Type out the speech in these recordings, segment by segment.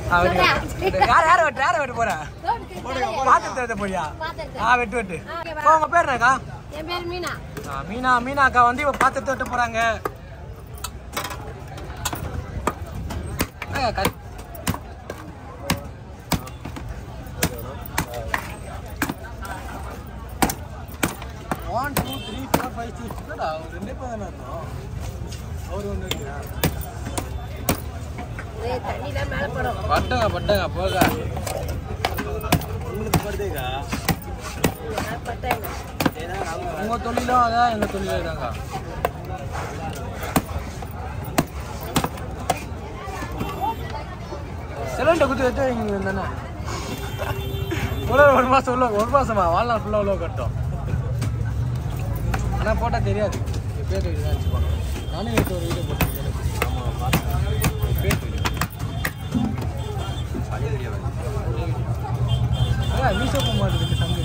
ஆ, வெட்டு, வெட்டு. யார் யார் வெட்டு யாரை வெட்டு போற பாத்திரத்தை வெட்ட போறியா பாத்திரத்தை. ஆ வெட்டு வெட்டு ஆ, ஓகே, இப்போ உங்க பேர் என்னக்கா என் பேர் மீனா ஆ, மீனா மீனா அக்கா வந்து இப்போ பாத்திரத்தை வெட்ட போறாங்க ஏய், கத்- One, two, three, four, five, six. என்னடா, ஒரு ரெண்டே பேர் தானே இருந்தோம். அவரு ஒண்ணு இல்லையா? ஏய் தண்ணி தான் மேல படும் பட்டங்க பட்டங்க போக நான் பட்டேன் உங்க தொழிலும் அதான் எங்க தொழிலும் தாங்க சிலிண்டர் குத்தி வச்சு இங்க தானே உள்ள ஒரு மாசம் உள்ள ஒரு மாசமா வாழ்நாள் ஃபுல்லா உள்ள கட்டும் ஆனா போட்டா தெரியாது என் பேர் இதுதான் வச்சுப்பாங்க நானும் நேற்று ஒரு வீடியோ போட்டிருக்கேன் என் பேர் தெரியும் அதான் மீசோ போக மாட்டேங்குது தம்பி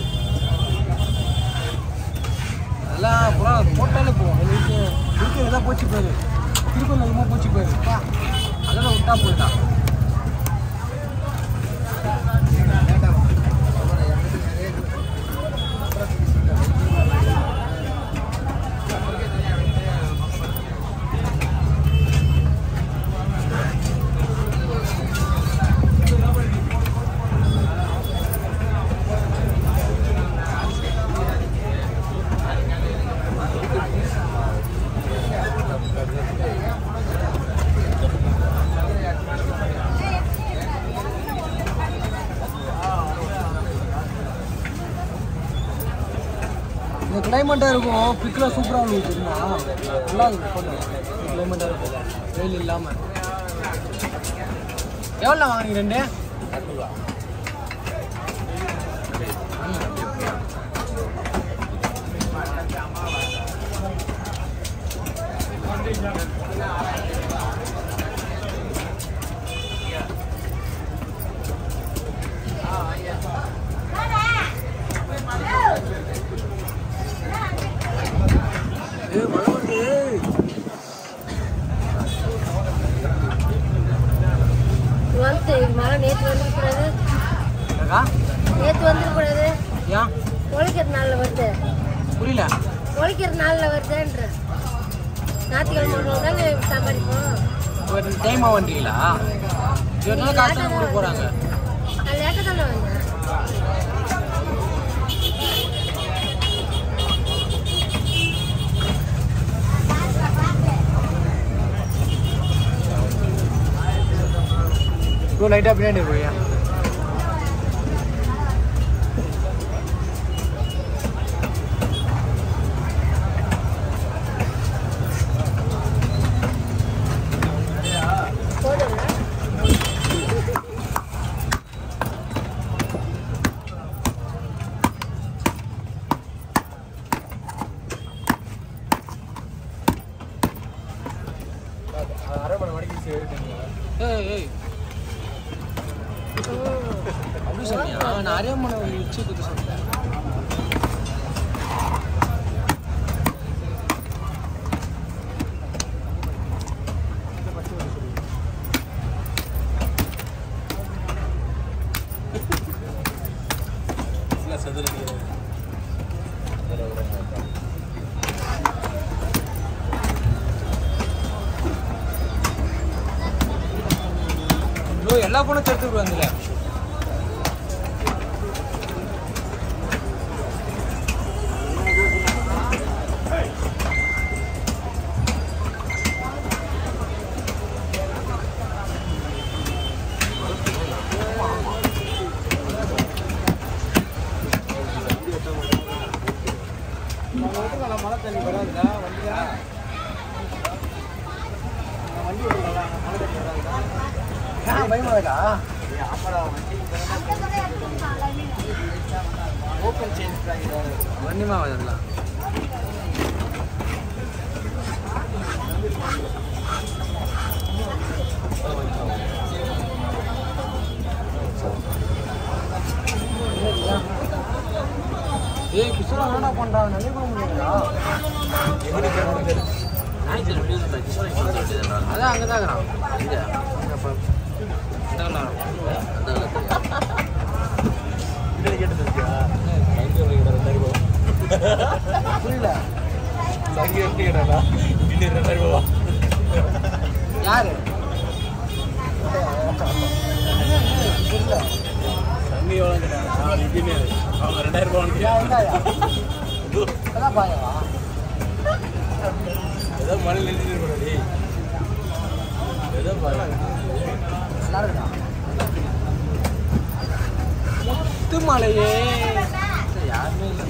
அதெல்லாம் புறம் போட்டாலே போவோம் இருக்கிறது தான் போச்சு போயிரு திருப்பூர் நல்லமா போச்சு போயிரு அதெல்லாம் விட்டா போயிட்டான் இந்த கிளைமேட்டாக இருக்கும் பிக்கில் சூப்பராக இருக்கும் தெரியுமா நல்லா இருக்கும் ஃபோட்டோ கிளைமேட்டாக இருக்கும் வெயில் இல்லாமல் எவ்வளோ வாங்குறீங்க ரெண்டு ஏய் மழை வருது வந்து மழை நேற்று வந்துருக்கூடாது அக்கா நேற்று வந்துருக்கூடாது ஏன் உழைக்கிற நாளில் வருது புரியல உழைக்கிற நாளில் வருதுன்ற ஞாயிற்றுக்கிழமை ஒரு நாள் தானே சம்பாதிப்போம் ஒரு டைமாக வந்துட்டீங்களா ஒரு நாள் காசு தானே கொடுக்க போகிறாங்க நான் லேட்டாக தானே வந்தேன் ப்ரோ லைட்டாக பின்னாடி போயா போதுங்களா அரை மணி வரைக்கும் சரி ஏய் ஏய் அப்படி சொன்னியா நான் அரை மணி உச்சி குத்து சொன்னேன் ப்ரோ எல்லா பொண்ணும் சேர்த்து ப்ரோ அதில் மழை தண்ணி வராதுடா வண்டியா வண்டி ஓட்டுறதா மழை தண்ணி வராதுடா ஏன் பயமா இருக்கா ஓப்பன் சேஞ்ச் வண்டிமா அதெல்லாம் ஏய் கிருஷ்ணா என்னடா பண்றாங்க நிறைய போக முடியாதா அதான் அங்கே தான் இருக்கிறான் தங்கி வந்தீங்கடா இன்னும் ரெண்டாயிரம் ரூபா யாரு தங்கி எவ்வளோங்கடா நான் இன்ஜினியர் அவங்க ரெண்டாயிரம் ரூபா யா, வாங்கியா என்னய்யா? அதான் பாயவா ஏதோ மலையில் இன்ஜினியர் பண்ணி ஏதோ பாரு நல்லா இருக்குடா முத்துமலையே சரி, யாருமே இல்லை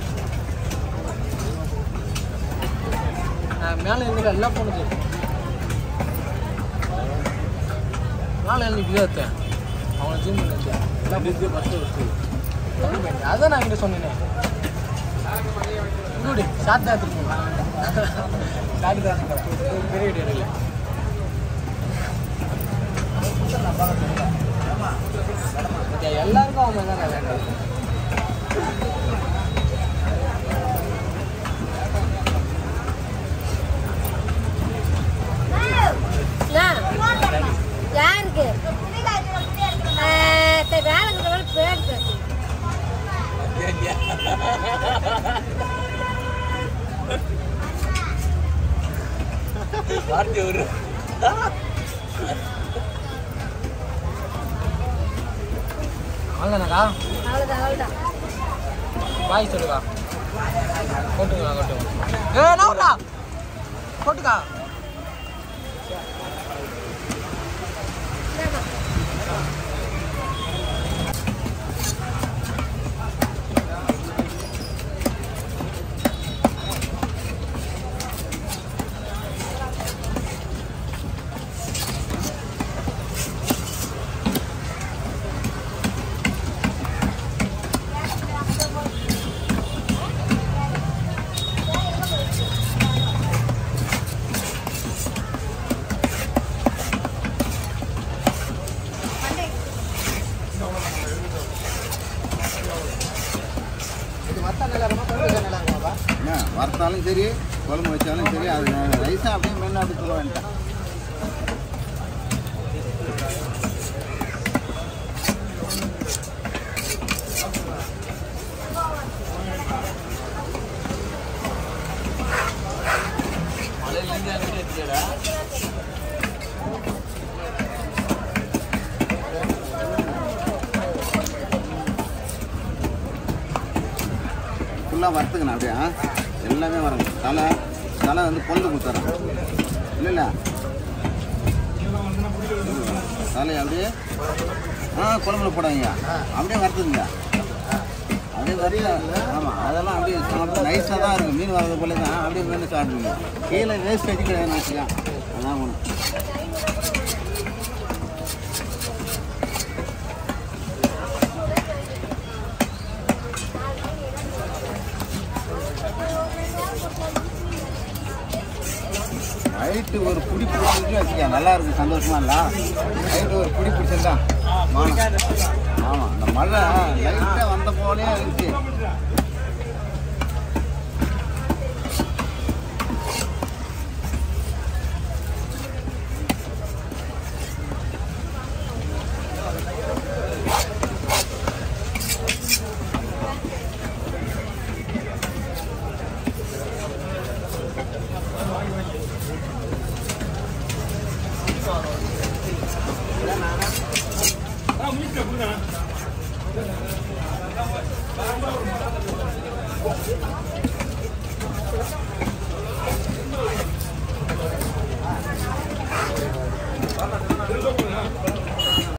நான் மேலே இருந்து எல்லாம் போனது மேலே இருந்து விஜயத்தேன் அவனை ஜூம் பண்ணி எல்லாம் இது ஃபஸ்ட்டு வச்சு போட்டு அதான் நான் இங்கே சொன்னேன் இன்னொரு ஷார்ட் தான் எடுத்துருக்கோம் ஷார்ட் தான் எடுத்துருக்கோம். பெரிய வீடியோ இல்லை ஓகே, எல்லாருக்கும் அவன் தான் வேண்டாம் யாருக்கு ஆ, சரி வேலை இருக்கிறவங்க பேர் பேசு வார்த்தை ஒரு அவ்வளோதானக்கா அவ்வளோதான் அவ்வளோதான் பாய் சொல்லுக்கா போட்டுங்களா கொட்டுங்க ஏ நவுடா போட்டுக்கா இந்தாம்மா. இது மற்ற நல்லா இருக்குமா கொஞ்சம் நல்லா இருக்குமாப்பா என்ன வறுத்தாலும் சரி குழம்பு வச்சாலும் சரி அது ரைஸாக அப்படியே மென்று அப்படி சொல்ல வேண்டாம் மலையிலேருந்து அங்கே எடுத்துக்கடா ஃபுல்லாக வறுத்துக்கணும் அப்படியே ஆ? எல்லாமே வரணும் தலை தலை வந்து பொழுது கொடுத்துறேன் இல்லை இல்லை தலை அப்படியே ஆ குழம்புல போடாங்க அப்படியே வறுத்துங்க அப்படியே வறுத்த ஆமாம் அதெல்லாம் அப்படியே சாப்பிட்டு நைஸாக தான் இருக்கும் மீன் வரது போல தான் அப்படியே மீன் சாப்பிடுவீங்க கீழே வேஸ்ட் அடிக்கிறேன்னு வச்சுக்கா அதான் ஒன்று நைட்டு ஒரு புடி பிடிச்சிருக்கு வச்சுக்க நல்லா இருக்கும் சந்தோஷமா இல்ல நைட்டு ஒரு புடி பிடிச்சிருந்தா மானம் ஆமாம் அந்த மழை லைட்டாக வந்த போலே இருந்துச்சு